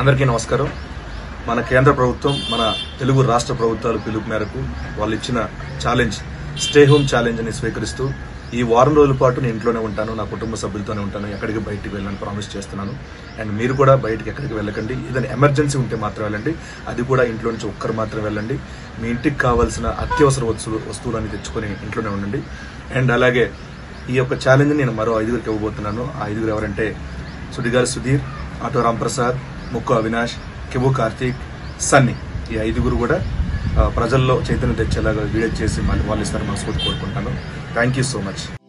అందరికీ నమస్కారం మన కేంద్ర ప్రభుత్వం మన తెలుగు రాష్ట్ర ప్రభుత్వాల పిలుపు మేరకు వాళ్ళు ఇచ్చిన ఛాలెంజ్ స్టే హోమ్ ఛాలెంజ్ అని స్వీకరిస్తూ ఈ వారం రోజుల పాటు నేను ఇంట్లోనే ఉంటాను నా కుటుంబ సభ్యులతోనే ఉంటాను ఎక్కడికి బయటికి వెళ్ళాలని ప్రామిస్ చేస్తున్నాను అండ్ మీరు కూడా బయటికి ఎక్కడికి వెళ్ళకండి ఏదైనా ఎమర్జెన్సీ ఉంటే మాత్రం వెళ్ళండి అది కూడా ఇంట్లో నుంచి ఒక్కరు మాత్రం వెళ్ళండి మీ ఇంటికి కావాల్సిన అత్యవసర వస్తువులు వస్తువులని తెచ్చుకొని ఇంట్లోనే ఉండండి అండ్ అలాగే ఈ యొక్క ఛాలెంజ్ నేను మరో ఐదుగురికి ఇవ్వబోతున్నాను ఆ ఐదుగురు ఎవరంటే సుడిగారి సుధీర్ ఆటో రాంప్రసాద్ ముక్కు అవినాష్ కిబు కార్తీక్ సన్నీ ఈ ఐదుగురు కూడా ఆ, ప్రజల్లో చైతన్యం తెచ్చేలాగా వీడియో చేసి మళ్ళీ వాళ్ళు ఇస్తారు మనస్ఫూర్తి కోరుకుంటాను థ్యాంక్ యూ సో మచ్